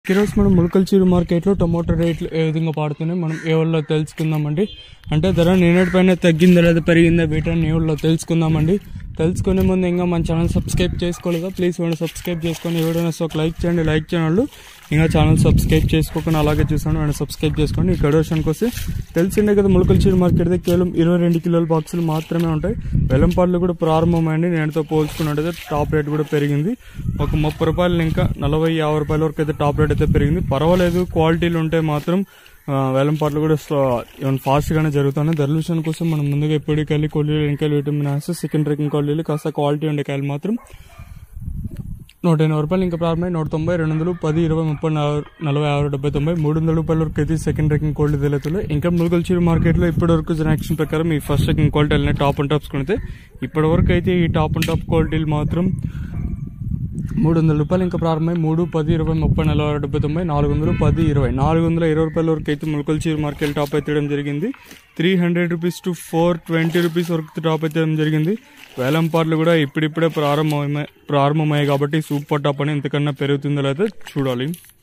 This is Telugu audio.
ఈరోజు మనం ములకల్చూరు మార్కెట్లో టొమాటో రేట్లు ఏ విధంగా పాడుతున్నాయి మనం ఏ ఊళ్ళో తెలుసుకుందామండి అంటే ధర నిన్నటి పైన తగ్గిందా లేదా పెరిగిందా వీటని ఏ ఊళ్ళో తెలుసుకుందామండి తెలుసుకునే ముందు ఇంకా మన ఛానల్ సబ్స్క్రైబ్ చేసుకోలేదా ప్లీజ్ వాడిని సబ్స్క్రైబ్ చేసుకొని ఎవరైనా ఒక లైక్ చేయండి లైక్ చేయని వాళ్ళు ఇంకా ఛానల్ సబ్స్క్రైబ్ చేసుకోకుండా అలాగే చూసాను వాడిని సబ్స్క్రైబ్ చేసుకోండి ఈ కడోషన్కి వస్తే తెలిసిండే కదా ములకల్చూరు మార్కెట్ దగ్గర కేవలం ఇరవై రెండు కిలోల బాక్సులు మాత్రమే ఉంటాయి వెల్లంపాట్లు కూడా ప్రారంభమైంది నేనుతో పోల్చుకున్నట్టయితే టాప్ రేట్ కూడా పెరిగింది ఒక ముప్పై రూపాయలు ఇంకా నలభై యాభై రూపాయల వరకు అయితే టాప్ రేట్ అయితే పెరిగింది పర్వాలేదు క్వాలిటీలు ఉంటే మాత్రం ఆ, వేలం పాటలు కూడా ఫాస్ట్ గానే జరుగుతున్నాయి ధరల విషయం కోసం మనం ముందుగా ఎప్పటికెళ్ళి కొల్లీలు ఇంకాయలు విటమిన్ ఆసెస్ సెకండ్ రేకింగ్ కొల్లీలు కాస్త క్వాలిటీ ఉండే కాయలు మాత్రం నూట ఎనభై రూపాయలు ఇంకా ప్రారంభమై నూట తొంభై రెండు వందలు పది ఇరవై ముప్పై నలభై నలభై ఆరు డెబ్బై తొంభై మూడు వందల రూపాయల వరకు అయితే సెకండ్ రేకింగ్ క్వాలిటీ తెలియదు ఇంకా ములుగల్చూరు మార్కెట్లో ఇప్పటి వరకు జనాక్షన్ ప్రకారం ఈ ఫస్ట్ రేకింగ్ క్వాలిటీ వెళ్ళిన టాప్ అండ్ టాప్స్ కొనితే ఇప్పటి వరకు అయితే ఈ టాప్ అండ్ టాప్ క్వాలిటీలు మాత్రం మూడు వందల రూపాయలు ఇంకా ప్రారంభమై మూడు పది ఇరవై ముప్పై నలభై ఆరు డెబ్బై తొంభై నాలుగు వందలు పది ఇరవై నాలుగు వందల ఇరవై రూపాయల వరకు అయితే ములకల్చూరు మార్కెట్ టాప్ ఎత్తడం జరిగింది three hundred rupees to four twenty rupees వరకు టాప్ ఎత్తడం జరిగింది వేలం పాటలు కూడా ఇప్పుడిప్పుడే ప్రారంభమై ప్రారంభమయ్యాయి కాబట్టి సూపర్ టాప్ అని ఇంతకన్నా పెరుగుతుందో లేదో చూడాలి